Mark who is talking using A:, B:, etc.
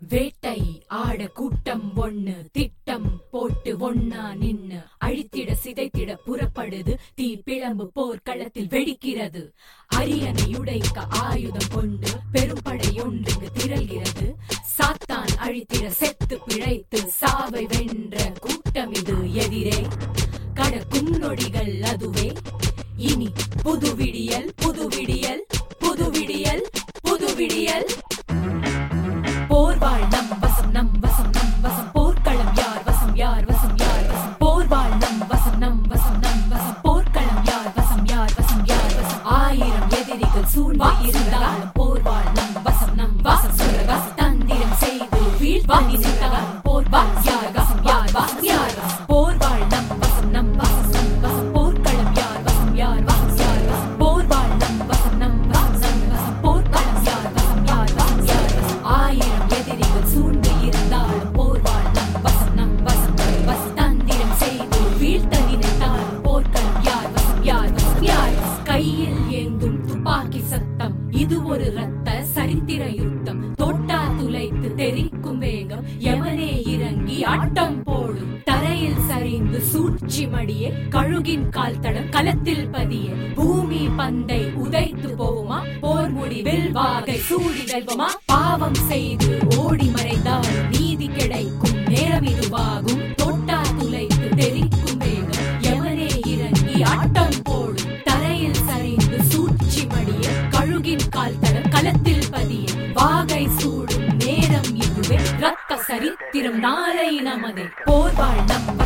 A: வேட்டை ஆட கூட்டம் ஒண்ணு திட்டம் போட்டு ஒன்னா நின்னு அழித்திட சிதைத்திட புறப்படுது தீ பிளம்பு போர்க்களத்தில் வெடிக்கிறது அரியணை உடைக்க ஆயுதம் கொண்டு பெரும்படை ஒன்றுக்கு திரள்கிறது சாத்தான் அழித்திட செத்து பிழைத்து சாவை வென்ற கூட்டம் இது எதிரே கடக்கும் நொடிகள் அதுவே இனி புது விடியல் புது விடியல் புது விடியல் புது விடியல் போர்வாள் நம் வசம் நம் வசம் நம் வசம் போர்க்களம் யார் வசம் யார் வசம் யார் வசம் போர்வாள் நம் வசம் நம் வசம் நம் வசம் போர்க்களம் யார் வசம் யார் வசம் யார் வசம் ஆயிரம் எதிரிகள் சூழ்ந்து இருந்தாலும் போர்வாள் நம் வசம் நம் வசம் சுரவச தந்திரம் செய்து வீழ்வாங்கி நின்றாலும் போர்வாள் யார் வசம் யார் வசம் யார் வசம் போர்வாள் நம் வசம் நம் வசம் நம் வசம் போர்க்களம் யார் வசம் யார் வசம் யார் வசம் போர்வாள் நம் வசம் நம் வசம் நம் வசம் போர்க்களம் யார் வசம் யார் வசம் யார் வசம் ஆயிரம் எதிரிகள் சூழ்ந்து இருந்தாலும் போர்வாள் நம் வசம் நம் வசம் நம் வசம் தந்திரம் செய்து வீழ்த்த நினைத்தாலும் போர்க்களம் யார் வசம் யார் வசம் யார் வசம் கையில் ஏந்தும் துப்பாக்கி சத்தம் இது ஒரு ரத்த சரித்திர யுத்தம் தொட்டா துளைத்து தெரிக்கும் வேகம் எவனே இறங்கி ஆட்டம் போடும் தரையில் சரிந்து சூழ்ச்சி மடிய கழுகின் கால் தடம் களத்தில் பதிய பூமி பந்தை உதைத்து போகுமா போர் முடிவில் வாகை சூடி வெல்வமா பாவம் செய்து ஓடி மறைந்தால் நீதி கிடைக்கும் நேரம் இதுவாகும் தொட்டா துளைத்து தெரிக்கும் வேகம் எவனே இறங்கி ஆட்டம் போடும் தரையில் சரிந்து சூழ்ச்சி மடிய கழுகின் கால் தடம் களத்தில் பதிய வாகை சூடும் நேரம் இதுவே ரத்த சரித்திரம் நாளை நமதே போர்வாள் நம்